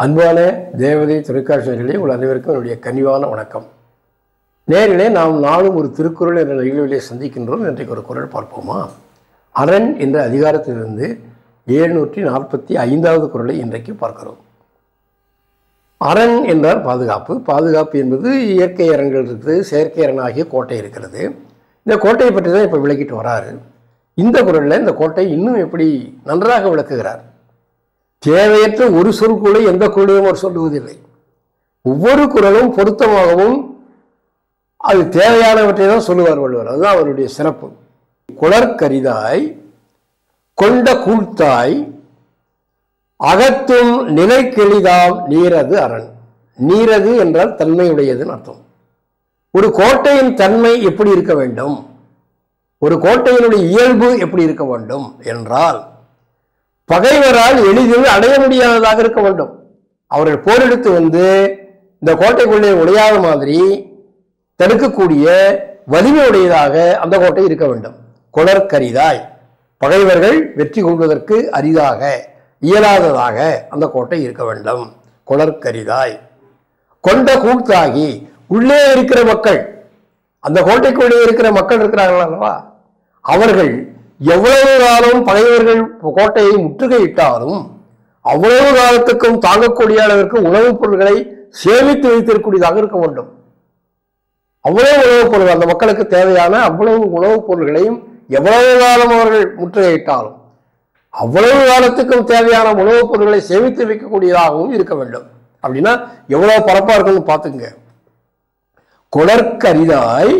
அன்பான தேவதை தொலைக்காட்சியர்களே உங்கள் அனைவருக்கும் என்னுடைய கனிவான வணக்கம் நேரிலே நாம் நாளும் ஒரு திருக்குறள் என்ற நிகழ்விலே சந்திக்கின்றோம் இன்றைக்கு ஒரு குறள் பார்ப்போமா அரண் என்ற அதிகாரத்திலிருந்து எழுநூற்றி நாற்பத்தி ஐந்தாவது குறளை இன்றைக்கு பார்க்கிறோம் அரண் என்றால் பாதுகாப்பு பாதுகாப்பு என்பது இயற்கை அரண்கள் இருக்குது செயற்கை அரணாகிய கோட்டை இருக்கிறது இந்த கோட்டையை பற்றி தான் இப்போ விளக்கிட்டு வராரு இந்த குறளில் இந்த கோட்டை இன்னும் எப்படி நன்றாக விளக்குகிறார் தேவையற்ற ஒரு சொற்குள்ளே எந்த குரலையும் அவர் சொல்லுவதில்லை ஒவ்வொரு குரலும் பொருத்தமாகவும் அது தேவையானவற்றை தான் சொல்லுவார் வள்ளுவர் அதுதான் அவருடைய சிறப்பு குளர்கரிதாய் கொண்ட கூழ்த்தாய் அகத்தும் நிலைக்கெளிதாம் நீரது அரண் நீரது என்றால் தன்மையுடையதுன்னு அர்த்தம் ஒரு கோட்டையின் தன்மை எப்படி இருக்க வேண்டும் ஒரு கோட்டையினுடைய இயல்பு எப்படி இருக்க வேண்டும் என்றால் பகைவரால் எளிதில் அடைய முடியாததாக இருக்க வேண்டும் அவர்கள் போரெடுத்து வந்து இந்த கோட்டைக்குள்ளே நுழையாத மாதிரி தடுக்கக்கூடிய வலிமை உடையதாக அந்த கோட்டை இருக்க வேண்டும் குளர்கரிதாய் பகைவர்கள் வெற்றி கொள்வதற்கு அரிதாக இயலாததாக அந்த கோட்டை இருக்க வேண்டும் குளர்கரிதாய் கொண்ட கூட்டாகி உள்ளே இருக்கிற மக்கள் அந்த கோட்டைக்குள்ளே இருக்கிற மக்கள் இருக்கிறார்கள் அல்லவா அவர்கள் எவ்வளவு காலம் பகைவர்கள் கோட்டையை முற்றுகையிட்டாலும் அவ்வளவு காலத்துக்கும் தாங்கக்கூடிய அளவிற்கு உணவுப் பொருட்களை சேமித்து வைத்திருக்கக்கூடியதாக இருக்க வேண்டும் அவ்வளவு உணவுப் பொருள் அந்த மக்களுக்கு தேவையான அவ்வளவு உணவுப் பொருள்களையும் எவ்வளவு காலம் அவர்கள் முற்றுகையிட்டாலும் அவ்வளவு காலத்துக்கும் தேவையான உணவுப் பொருட்களை சேமித்து வைக்கக்கூடியதாகவும் இருக்க வேண்டும் அப்படின்னா எவ்வளவு பரப்பா இருக்குன்னு பார்த்துங்க கொடற்கரிதாய்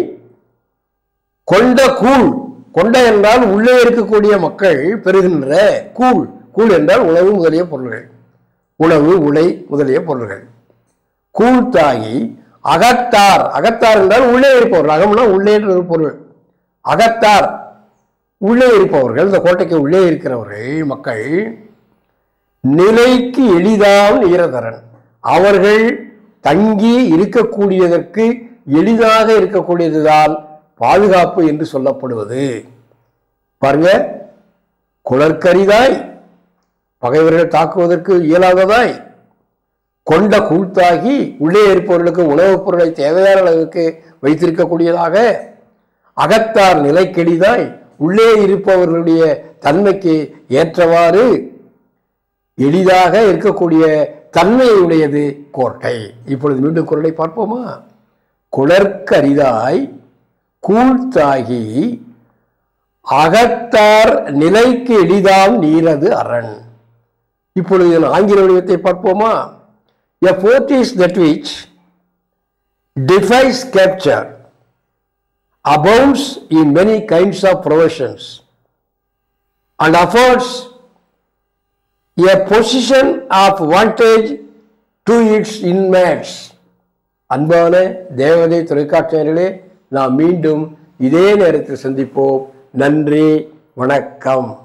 கொண்ட கூழ் கொண்ட என்றால் உள்ளே இருக்கக்கூடிய மக்கள் பெறுகின்ற கூழ் கூழ் என்றால் உணவு முதலிய பொருள்கள் உணவு உலை முதலிய பொருள்கள் கூழ்த்தாகி அகத்தார் அகத்தார் என்றால் உள்ளே இருப்பவர்கள் அகம்னா உள்ளே என்ற ஒரு பொருள் அகத்தார் உள்ளே இருப்பவர்கள் இந்த கோட்டைக்கு உள்ளே இருக்கிறவர்கள் மக்கள் நிலைக்கு எளிதாம் ஈரதரன் அவர்கள் தங்கி இருக்கக்கூடியதற்கு எளிதாக இருக்கக்கூடியதுதான் பாதுகாப்பு என்று சொல்லப்படுவது பாருங்க குளர்கரிதாய் பகைவர்கள் தாக்குவதற்கு இயலாததாய் கொண்ட கூழ்த்தாகி உள்ளே இருப்பவர்களுக்கு உணவுப் பொருளை தேவையான அளவுக்கு வைத்திருக்கக்கூடியதாக அகத்தார் நிலைக்கெடிதாய் உள்ளே இருப்பவர்களுடைய தன்மைக்கு ஏற்றவாறு எளிதாக இருக்கக்கூடிய தன்மையுடையது கோட்டை இப்பொழுது மீண்டும் குரலை பார்ப்போமா குளர்கரிதாய் கூழ்த்தாகி அகத்தார் நிலைக்கு எளிதாம் நீரது அரண் இப்பொழுது இதன் ஆங்கில வடிவத்தை பார்ப்போமா எ fort is that which defies capture abounds in many kinds of provisions and affords a position of vantage to its inmates அன்பான தேவதை தொலைக்காட்சியர்களே நாம் மீண்டும் இதே நேரத்தில் சந்திப்போம் நன்றி வணக்கம்